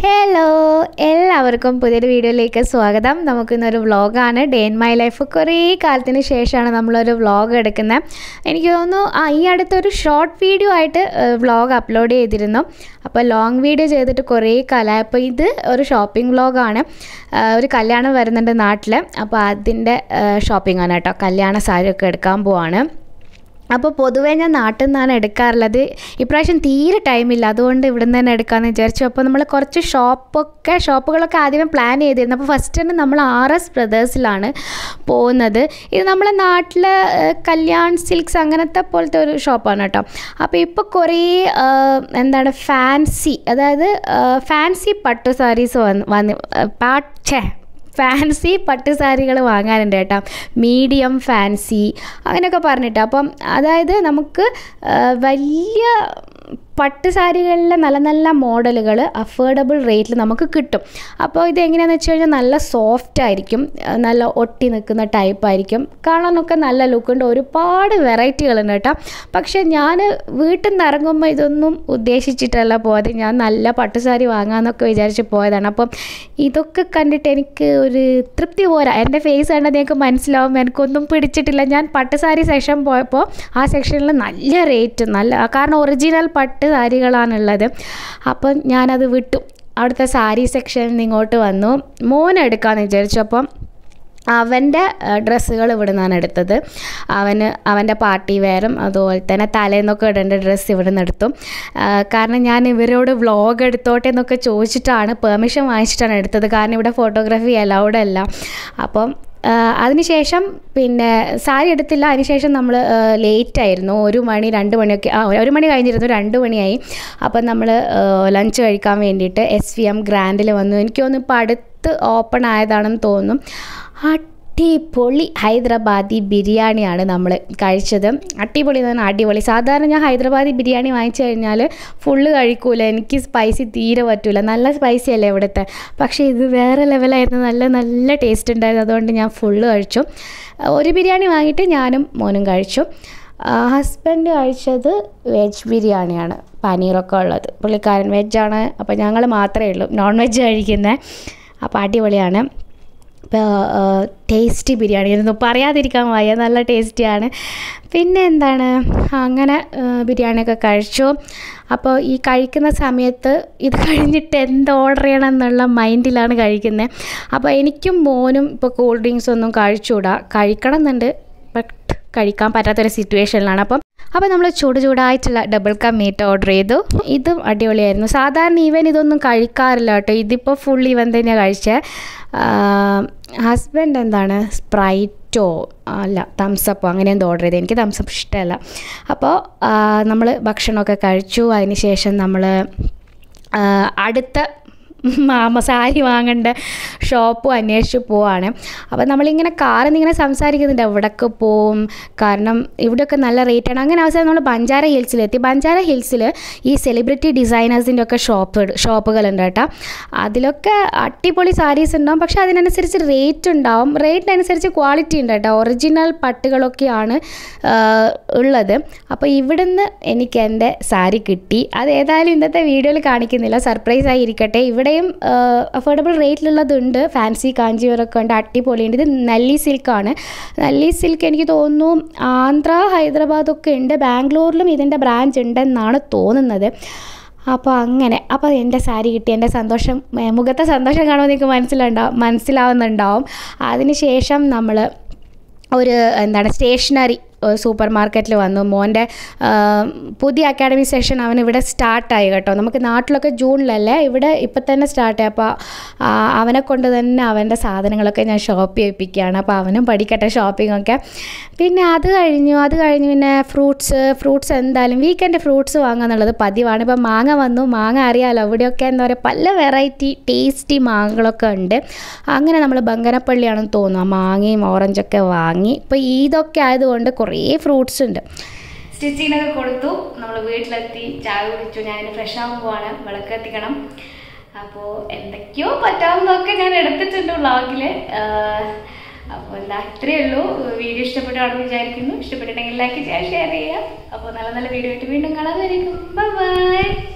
hello എല്ലാവർക്കും പുതിയൊരു വീഡിയോയിലേക്ക് സ്വാഗതം നമുക്കിന്നൊരു വ്ളോഗാണ് ഡേ ഇൻ മൈ ലൈഫ് കുറേ കാലത്തിന് ശേഷമാണ് നമ്മളൊരു വ്ളോഗ് എടുക്കുന്നത് എനിക്ക് തോന്നുന്നു ആ ഈ അടുത്തൊരു ഷോർട്ട് വീഡിയോ ആയിട്ട് വ്ളോഗ് അപ്ലോഡ് ചെയ്തിരുന്നു അപ്പോൾ ലോങ് വീഡിയോ ചെയ്തിട്ട് കുറേ കാലമായി അപ്പോൾ ഇത് ഒരു ഷോപ്പിംഗ് വ്ളോഗാണ് ഒരു കല്യാണം വരുന്നുണ്ട് നാട്ടിൽ അപ്പോൾ അതിൻ്റെ ഷോപ്പിംഗ് ആണ് കേട്ടോ കല്യാണ സാരിയൊക്കെ എടുക്കാൻ പോവാണ് അപ്പോൾ പൊതുവേ ഞാൻ നാട്ടിൽ നിന്നാണ് എടുക്കാറുള്ളത് ഇപ്രാവശ്യം തീരെ ടൈമില്ല അതുകൊണ്ട് ഇവിടെ നിന്ന് തന്നെ എടുക്കാമെന്ന് വിചാരിച്ചു അപ്പോൾ നമ്മൾ കുറച്ച് ഷോപ്പൊക്കെ ഷോപ്പുകളൊക്കെ ആദ്യമേ പ്ലാൻ ചെയ്തിരുന്നു അപ്പോൾ ഫസ്റ്റ് തന്നെ നമ്മൾ ആർ എസ് ബ്രദേഴ്സിലാണ് പോകുന്നത് ഇത് നമ്മളെ നാട്ടിലെ കല്യാൺ സിൽക്സ് അങ്ങനത്തെ പോലത്തെ ഒരു ഷോപ്പാണ് കേട്ടോ അപ്പോൾ ഇപ്പോൾ കുറേ എന്താണ് ഫാൻസി അതായത് ഫാൻസി പട്ടു സാരീസ് വന്ന് വന്ന് പാച്ചേ ഫാൻസി പട്ട് സാരികൾ വാങ്ങാനുണ്ട് കേട്ടോ മീഡിയം ഫാൻസി അങ്ങനെയൊക്കെ പറഞ്ഞിട്ട് അപ്പം അതായത് നമുക്ക് വലിയ പട്ട് സാരികളിലെ നല്ല നല്ല മോഡലുകൾ അഫോർഡബിൾ റേറ്റിൽ നമുക്ക് കിട്ടും അപ്പോൾ ഇത് എങ്ങനെയാണെന്ന് വെച്ച് കഴിഞ്ഞാൽ നല്ല സോഫ്റ്റ് ആയിരിക്കും നല്ല ഒട്ടി നിൽക്കുന്ന ടൈപ്പ് ആയിരിക്കും കാണാനൊക്കെ നല്ല ലുക്കുണ്ട് ഒരുപാട് വെറൈറ്റികളുണ്ട് കേട്ടോ പക്ഷേ ഞാൻ വീട്ടിൽ നിന്ന് ഇറങ്ങുമ്പോൾ ഇതൊന്നും ഉദ്ദേശിച്ചിട്ടല്ല പോയത് ഞാൻ നല്ല പട്ടുസാരി വാങ്ങാമെന്നൊക്കെ വിചാരിച്ച് പോയതാണ് അപ്പം ഇതൊക്കെ കണ്ടിട്ട് എനിക്ക് ഒരു തൃപ്തി പോരാ എൻ്റെ ഫേസ് കണ്ടാൽ നിങ്ങൾക്ക് മനസ്സിലാവും എനിക്കൊന്നും പിടിച്ചിട്ടില്ല ഞാൻ പട്ടുസാരി സെക്ഷൻ പോയപ്പോൾ ആ സെക്ഷനിൽ നല്ല റേറ്റ് നല്ല കാരണം ഒറിജിനൽ പട്ട് സാരികളാണുള്ളത് അപ്പം ഞാനത് വിട്ടു അവിടുത്തെ സാരി സെക്ഷനിൽ നിന്ന് ഇങ്ങോട്ട് വന്നു മോൻ എടുക്കാമെന്ന് വിചാരിച്ചു അപ്പം അവൻ്റെ ഡ്രസ്സുകൾ ഇവിടെ നിന്നാണ് എടുത്തത് അവന് അവൻ്റെ പാർട്ടി വെയറും അതുപോലെ തന്നെ തലേന്നൊക്കെ ഇടേണ്ട ഡ്രസ്സ് ഇവിടെ നിന്ന് എടുത്തു കാരണം ഞാൻ ഇവരോട് വ്ളോഗ് എടുത്തോട്ടെ എന്നൊക്കെ ചോദിച്ചിട്ടാണ് പെർമിഷൻ വാങ്ങിച്ചിട്ടാണ് എടുത്തത് കാരണം ഇവിടെ ഫോട്ടോഗ്രാഫി അലൗഡ് അല്ല അപ്പം അതിനുശേഷം പിന്നെ സാരി എടുത്തില്ല അതിനുശേഷം നമ്മൾ ലേറ്റ് ആയിരുന്നു ഒരു മണി രണ്ട് മണിയൊക്കെ ആ ഒരു മണി കഴിഞ്ഞിരുന്നു രണ്ട് മണിയായി അപ്പം നമ്മൾ ലഞ്ച് കഴിക്കാൻ വേണ്ടിയിട്ട് എസ് വി എം ഗ്രാൻഡിൽ വന്നു എനിക്ക് തോന്നുന്നു ഇപ്പോൾ അടുത്ത് ഓപ്പൺ ആയതാണെന്ന് തോന്നുന്നു അടിപൊളി ഹൈദരാബാദി ബിരിയാണിയാണ് നമ്മൾ കഴിച്ചത് അടിപൊളി എന്ന് പറഞ്ഞാൽ അടിപൊളി സാധാരണ ഞാൻ ഹൈദരാബാദി ബിരിയാണി വാങ്ങിച്ചു കഴിഞ്ഞാൽ ഫുള്ള് കഴിക്കൂല എനിക്ക് സ്പൈസി തീരെ പറ്റൂല നല്ല സ്പൈസി അല്ലേ ഇവിടുത്തെ പക്ഷേ ഇത് വേറെ ലെവലായിരുന്നു നല്ല നല്ല ടേസ്റ്റ് ഉണ്ടായിരുന്നു അതുകൊണ്ട് ഞാൻ ഫുള്ള് കഴിച്ചു ഒരു ബിരിയാണി വാങ്ങിയിട്ട് ഞാനും മോനും കഴിച്ചു ഹസ്ബൻഡ് കഴിച്ചത് വെജ് ബിരിയാണിയാണ് പനീറൊക്കെ ഉള്ളത് പുള്ളിക്കാരൻ വെജാണ് അപ്പോൾ ഞങ്ങൾ മാത്രമേ ഉള്ളൂ നോൺ വെജ് കഴിക്കുന്നത് അപ്പോൾ അടിപൊളിയാണ് ഇപ്പോൾ ടേസ്റ്റി ബിരിയാണി ആയിരുന്നു പറയാതിരിക്കാൻ വയ്യ നല്ല ടേസ്റ്റിയാണ് പിന്നെ എന്താണ് അങ്ങനെ ബിരിയാണിയൊക്കെ കഴിച്ചു അപ്പോൾ ഈ കഴിക്കുന്ന സമയത്ത് ഇത് കഴിഞ്ഞിട്ട് എന്ത് ഓർഡർ ചെയ്യണം എന്നുള്ള മൈൻഡിലാണ് കഴിക്കുന്നത് അപ്പോൾ എനിക്കും മോനും ഇപ്പോൾ കൂൾ ഡ്രിങ്ക്സ് ഒന്നും കഴിച്ചുകൂടാ കഴിക്കണം എന്നുണ്ട് ബട്ട് കഴിക്കാൻ പറ്റാത്തൊരു സിറ്റുവേഷനിലാണ് അപ്പം അപ്പോൾ നമ്മൾ ചൂട് ചൂടായിട്ടുള്ള ഡബിൾ കം മീറ്റ് ഓർഡർ ചെയ്തു ഇതും അടിപൊളിയായിരുന്നു സാധാരണ ഈവൻ ഇതൊന്നും കഴിക്കാറില്ല കേട്ടോ ഇതിപ്പോൾ ഫുൾ ഇവൻ തന്നെയാണ് കഴിച്ചത് ഹസ്ബൻഡ് എന്താണ് സ്പ്രൈറ്റോ അല്ല തംസപ്പോ അങ്ങനെ എന്തോ ഓർഡർ ചെയ്തത് എനിക്ക് തംസപ്പ് ഇഷ്ടമല്ല അപ്പോൾ നമ്മൾ ഭക്ഷണമൊക്കെ കഴിച്ചു അതിന് ശേഷം നമ്മൾ അടുത്ത മാമ സാരി വാങ്ങേണ്ട ഷോപ്പും അന്വേഷിച്ച് പോവാണ് അപ്പോൾ നമ്മളിങ്ങനെ കാറിൽ നിന്ന് ഇങ്ങനെ സംസാരിക്കുന്നുണ്ട് എവിടേക്ക് പോവും കാരണം ഇവിടെയൊക്കെ നല്ല റേറ്റാണ് അങ്ങനെ അവസാനം നമ്മൾ ബഞ്ചാര ഹിൽസിലെത്തി ബഞ്ചാര ഹിൽസിൽ ഈ സെലിബ്രിറ്റി ഡിസൈനേഴ്സിൻ്റെ ഒക്കെ ഷോപ്പ് ഷോപ്പുകളുണ്ട് കേട്ടോ അതിലൊക്കെ അടിപൊളി സാരീസ് ഉണ്ടാവും പക്ഷേ അതിനനുസരിച്ച് റേറ്റ് ഉണ്ടാവും റേറ്റിനനുസരിച്ച് ക്വാളിറ്റി ഉണ്ട് കേട്ടോ ഒറിജിനൽ പട്ടുകളൊക്കെയാണ് ഉള്ളത് അപ്പോൾ ഇവിടുന്ന് എനിക്ക് എൻ്റെ സാരി കിട്ടി അത് ഏതായാലും ഇന്നത്തെ വീഡിയോയിൽ കാണിക്കുന്നില്ല സർപ്രൈസ് ആയി ഇരിക്കട്ടെ ഇവിടെ ഇവിടെയും അഫോർഡബിൾ റേറ്റിലുള്ളതുണ്ട് ഫാൻസി കാഞ്ചീവരൊക്കെ ഉണ്ട് അടിപൊളിയുണ്ട് ഇത് നല്ലി സിൽക്കാണ് നല്ലി സിൽക്ക് എനിക്ക് തോന്നുന്നു ആന്ധ്ര ഹൈദരാബാദൊക്കെ ഉണ്ട് ബാംഗ്ലൂരിലും ഇതിൻ്റെ ബ്രാഞ്ച് ഉണ്ടെന്നാണ് തോന്നുന്നത് അപ്പോൾ അങ്ങനെ അപ്പോൾ എൻ്റെ സാരി കിട്ടി എൻ്റെ സന്തോഷം മുഖത്തെ സന്തോഷം കാണുമ്പോൾ നിങ്ങൾക്ക് മനസ്സിലുണ്ടാവും മനസ്സിലാവുന്നുണ്ടാവും അതിനുശേഷം നമ്മൾ ഒരു എന്താണ് സ്റ്റേഷനറി സൂപ്പർ മാർക്കറ്റിൽ വന്നു മോൻ്റെ പുതിയ അക്കാഡമി സെഷൻ അവൻ ഇവിടെ സ്റ്റാർട്ടായി കേട്ടോ നമുക്ക് നാട്ടിലൊക്കെ ജൂണിലല്ലേ ഇവിടെ ഇപ്പം തന്നെ സ്റ്റാർട്ടായി അപ്പോൾ അവനെ കൊണ്ട് തന്നെ അവൻ്റെ സാധനങ്ങളൊക്കെ ഞാൻ ഷോപ്പ് ചെയ്യിപ്പിക്കുകയാണ് അപ്പോൾ അവനും പഠിക്കട്ടെ ഷോപ്പിംഗ് ഒക്കെ പിന്നെ അത് കഴിഞ്ഞു അത് കഴിഞ്ഞ് പിന്നെ ഫ്രൂട്ട്സ് ഫ്രൂട്ട്സ് എന്തായാലും വീക്കെൻഡ് ഫ്രൂട്ട്സ് വാങ്ങുക എന്നുള്ളത് പതിവാണ് ഇപ്പോൾ മാങ്ങ വന്നു മാങ്ങ അറിയാമല്ലോ ഇവിടെയൊക്കെ എന്താ പറയുക പല വെറൈറ്റി ടേസ്റ്റി മാങ്ങകളൊക്കെ ഉണ്ട് അങ്ങനെ നമ്മൾ ബങ്കനപ്പള്ളിയാണെന്ന് തോന്നുന്നു മാങ്ങയും ഓറഞ്ചൊക്കെ വാങ്ങി ഇപ്പോൾ ഈദൊക്കെ ആയതുകൊണ്ട് കുറേ ഫ്രൂട്ട്സ് ഉണ്ട് സ്റ്റിച്ചിങ്ങിനൊക്കെ കൊടുത്തു നമ്മൾ വീട്ടിലെത്തി ചായ കുടിച്ചു ഞാൻ ഫ്രഷ് ആകാൻ പോവാണ് വിളക്ക് കത്തിക്കണം അപ്പോൾ എന്തൊക്കെയോ പറ്റാവുന്നതൊക്കെ ഞാൻ എടുത്തിട്ടുണ്ട് വ്ളോഗിൽ അപ്പോൾ എന്താ ഇത്രയേ ഉള്ളൂ വീഡിയോ ഇഷ്ടപ്പെട്ടാണെന്ന് വിചാരിക്കുന്നു ഇഷ്ടപ്പെട്ടിട്ടുണ്ടെങ്കിൽ ലൈക്ക് ചെയ്യുക ഷെയർ ചെയ്യുക അപ്പോൾ നല്ല നല്ല വീഡിയോ ആയിട്ട് വീണ്ടും കാണാൻ ബൈ ബൈ